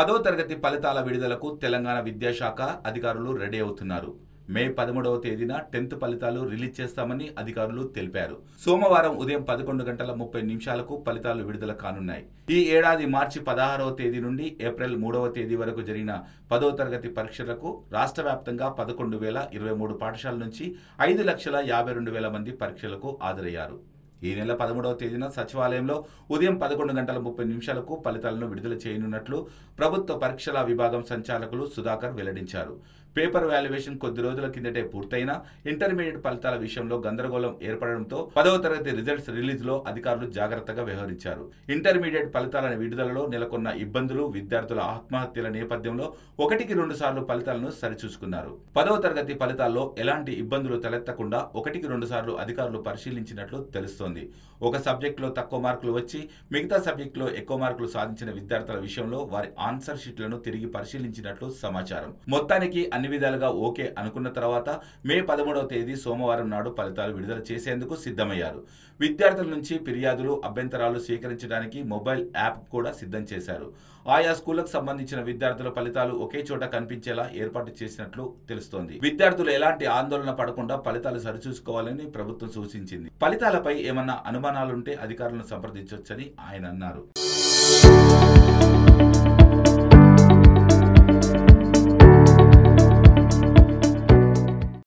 పదో తరగతి ఫలితాల విడుదలకు తెలంగాణ విద్యాశాఖ అధికారులు రెడీ అవుతున్నారు మే పదమూడవ తేదీన టెన్త్ ఫలితాలు రిలీజ్ చేస్తామని అధికారులు తెలిపారు సోమవారం ఉదయం పదకొండు గంటల ముప్పై నిమిషాలకు ఫలితాలు విడుదల కానున్నాయి ఈ ఏడాది మార్చి పదహారవ తేదీ నుండి ఏప్రిల్ మూడవ తేదీ వరకు జరిగిన పదో తరగతి పరీక్షలకు రాష్ట్ర వ్యాప్తంగా పదకొండు వేల ఇరవై మూడు పాఠశాలల నుంచి ఐదు లక్షల యాభై రెండు వేల మంది పరీక్షలకు హాజరయ్యారు ఈ నెల పదమూడవ తేదీన సచివాలయంలో ఉదయం పదకొండు గంటల ముప్పై నిమిషాలకు ఫలితాలను విడుదల చేయనున్నట్లు ప్రభుత్వ పరీక్షల విభాగం సంచాలకులు సుధాకర్ వెల్లడించారు పేపర్ వాల్యుయేషన్ కొద్ది రోజుల కిందటే పూర్తయిన ఇంటర్మీడియట్ ఫలితాల విషయంలో గందరగోళం ఏర్పడడంతో పదవ తరగతి రిజల్ట్స్ రిలీజ్ లో అధికారులు జాగ్రత్తగా వ్యవహరించారు ఇంటర్మీడియట్ ఫలితాల విడుదలలో నెలకొన్న ఇబ్బందులు విద్యార్థుల ఆత్మహత్యల నేపథ్యంలో ఒకటికి రెండు సార్లు ఫలితాలను సరిచూసుకున్నారు పదవ తరగతి ఫలితాల్లో ఎలాంటి ఇబ్బందులు తలెత్తకుండా ఒకటికి రెండు సార్లు అధికారులు పరిశీలించినట్లు తెలుస్తోంది ఒక సబ్జెక్టులో తక్కువ మార్కులు వచ్చి మిగతా సబ్జెక్టులో ఎక్కువ మార్కులు సాధించిన విద్యార్థుల విషయంలో వారి ఆన్సర్ షీట్లను తిరిగి పరిశీలించినట్లు సమాచారం మొత్తానికి అన్ని విధాలుగా ఓకే అనుకున్న తర్వాత మే పదమూడవ తేదీ సోమవారం నాడు ఫలితాలు విడుదల చేసేందుకు సిద్ధమయ్యారు విద్యార్థుల నుంచి ఫిర్యాదులు అభ్యంతరాలు స్వీకరించడానికి మొబైల్ యాప్ కూడా సిద్ధం చేశారు ఆయా స్కూళ్లకు సంబంధించిన విద్యార్థుల ఫలితాలు ఒకే చోట కనిపించేలా ఏర్పాటు చేసినట్లు తెలుస్తోంది విద్యార్థులు ఎలాంటి ఆందోళన పడకుండా ఫలితాలు సరిచూసుకోవాలని ప్రభుత్వం సూచించింది ఫలితాలపై ఏమన్నా అనుమానాలుంటే అధికారులను సంప్రదించవచ్చని ఆయన అన్నారు